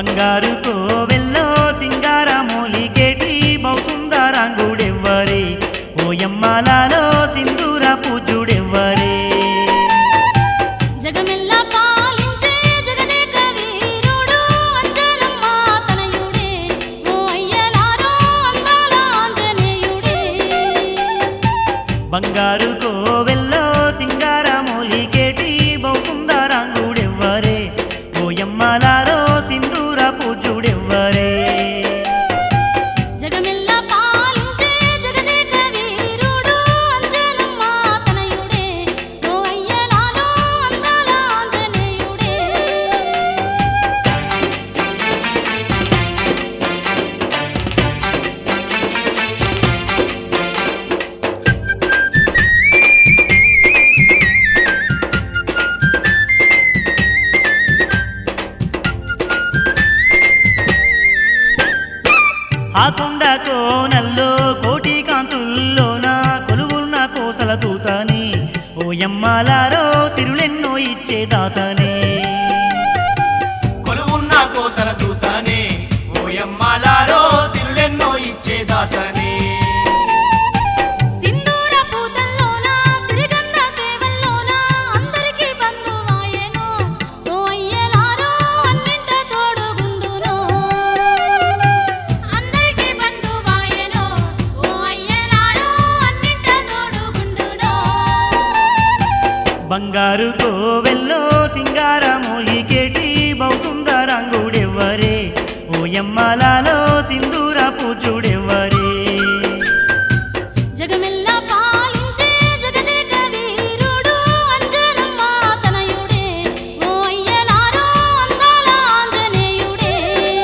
బంగారు కోవెల్లో సింగారమూలికేటి బౌసుందరాంగుడెవ్వరే ఓయమ్మలాలో సింధూర పూజుడెవ్వరే జగమెల్లా పాలించే జగదేక వీరుడు అంజనమ్మ తనయుడే ఓ అయ్యలారో అందాల ఆంజనేయుడే బంగారు కోవెల్లో సింగారమూలికేటి బౌసుందరాంగుడెవ్వరే ఓయమ్మలాలో సింధూర పూజుడెవ్వరే జగమెల్లా పాలించే జగదేక వీరుడు అంజనమ్మ తనయుడే ఓ అయ్యలారో అందాల ఆంజనేయుడే ఆ కొండ కోనల్లో కోటి కాంతుల్లోన కొలువున్న కోసల దూతని ఓయమ్మలారో సిరులెన్నో ఇచ్చే దాతనే కొలువున్న కోసల దూతనే ఓయమ్మలారో సిరులెన్నో ఇచ్చే దాతనే సింధూర పూతల్లోన సిరిగంధ సేవల్లోన అందరికీ బంధువాయెను ఓ అయ్యలారో అన్నింట తోడుగుండును అందరికీ బంధువాయెను ఓ అయ్యలారో అన్నింట తోడుగుండును బంగారు కోవెల్లో సింగారమూలికేటి బౌసుందరంగుడెవ్వరే ఓయమ్మలాలో సింధూర పూజుడెవ్వరే జగమెల్లా పాలించే జగదేక వీరుడు అంజనమ్మ తనయుడే ఓ అయ్యలారో అందాల ఆంజనేయుడే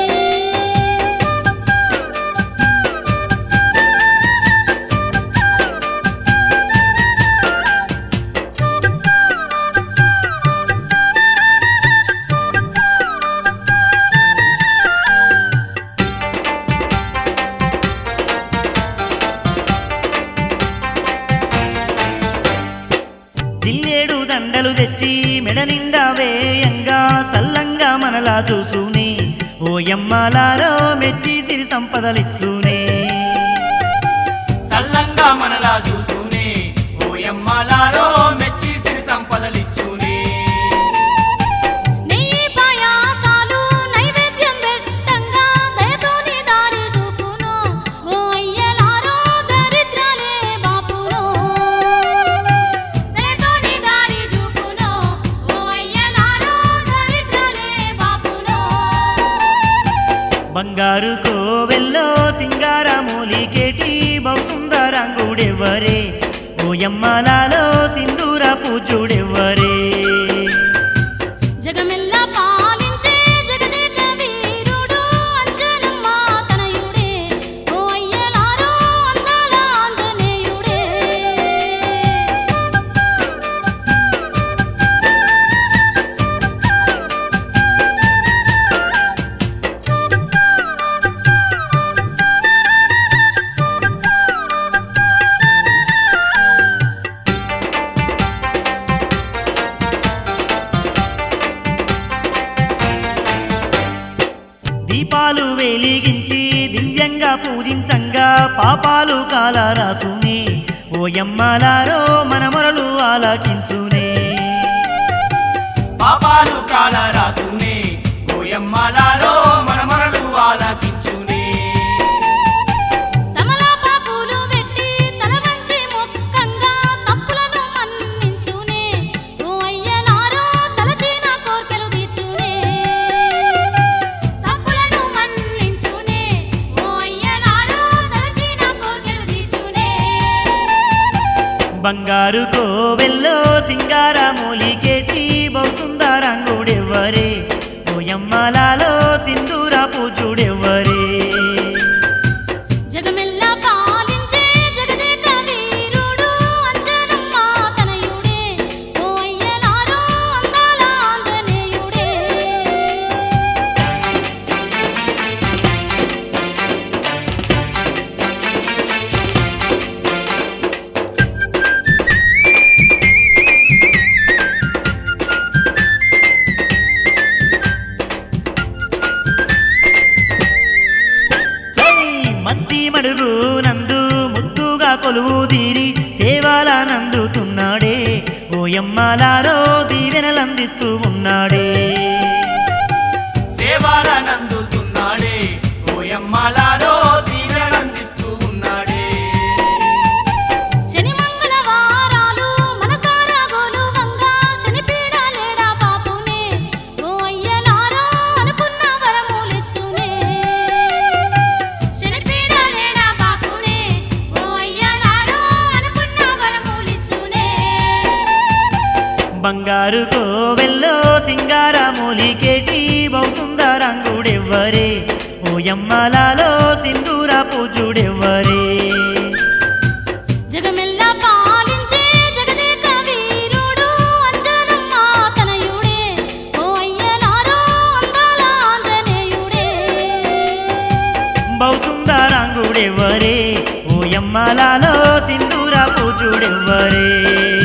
జిల్లేడు దండలు తెచ్చి మెడ నిండా వేయంగా సల్లంగా మనలా చూసుని ఓయమ్మలారో మెచ్చి సిరి సంపదలిచ్చునే సల్లంగా మనలా చూసునే ఓయమ్మలారో మెచ్చి సిరి సంపదలిచ్చునే నెయ్యి పాయాసాలు నైవేద్యం పెట్టంగా దయతోని దారి చూపును ఓ అయ్యలారో దరిద్రాలే బాపును దయతోని దారి చూపును ఓ అయ్యలారో దరిద్రాలే బాపును బంగారు కోవెల్లో సింగారమూలికేటి బౌసుందరంగుడెవ్వరే ఓయమ్మలాలో సింధూర పూజుడెవ్వరే జగమెల్లా పాలించే జగదేక వీరుడు అంజనమ్మ తనయుడే ఓ అయ్యలారో అందాల ఆంజనేయుడే దీపాలు వెలిగించి దివ్యంగా పూజించంగా పాపాలు కాలరాసుని ఓయమ్మలారో మన మొరలు ఆలకించునే పాపాలు కాల రాసునే ఓయమ్మలారో మనమరలు ఆలకించునే తమలపాకులు పెట్టి తల వంచి మొక్కంగా తప్పులను మన్నించునే ఓ అయ్యలారో తలచిన కోర్కెలు తీర్చునే తప్పులను మన్నించునే ఓ అయ్యలారో తలచిన కోర్కెలు తీర్చునే బంగారు కోవెల్లో సింగారమూలికేటి బౌసుందరంగుడెవ్వరే ఓయమ్మలాలో సింధూర పూజుడెవ్వరే జగమెల్లా పాలించే జగదేక వీరుడు అంజనమ్మ తనయుడే ఓ అయ్యలారో అందాల ఆంజనేయుడే ఓయమ్మలారో దీవెనలందిస్తూ ఉన్నాడే సేవలనందుతున్నాడే ఓయమ్మలాలో దీవెనందిస్తూ ఉన్నాడే శని మంగళవారాలు మనసారా గోలువంగా శని పీడ లేడా పాపునే ఓ అయ్యలారా అనుకున్న వరములిచ్చునే శని పీడ లేడా పాపునే ఓ అయ్యలారా అనుకున్న వరములిచ్చునే బంగారు కోవెల్లో సింగారమూలికేటి బహుసుందరంగుడెవ్వరే ఓయమ్మలాలో సింధూర పూజుడెవ్వరే జగమెల్లా పాలించే జగదేక వీరుడు అంజనమ్మ తనయుడే ఓ అయ్యలారో అందాల ఆంజనేయుడే బహుసుందరంగుడెవ్వరే ఓయమ్మలాలో సింధూర పూజుడెవ్వరే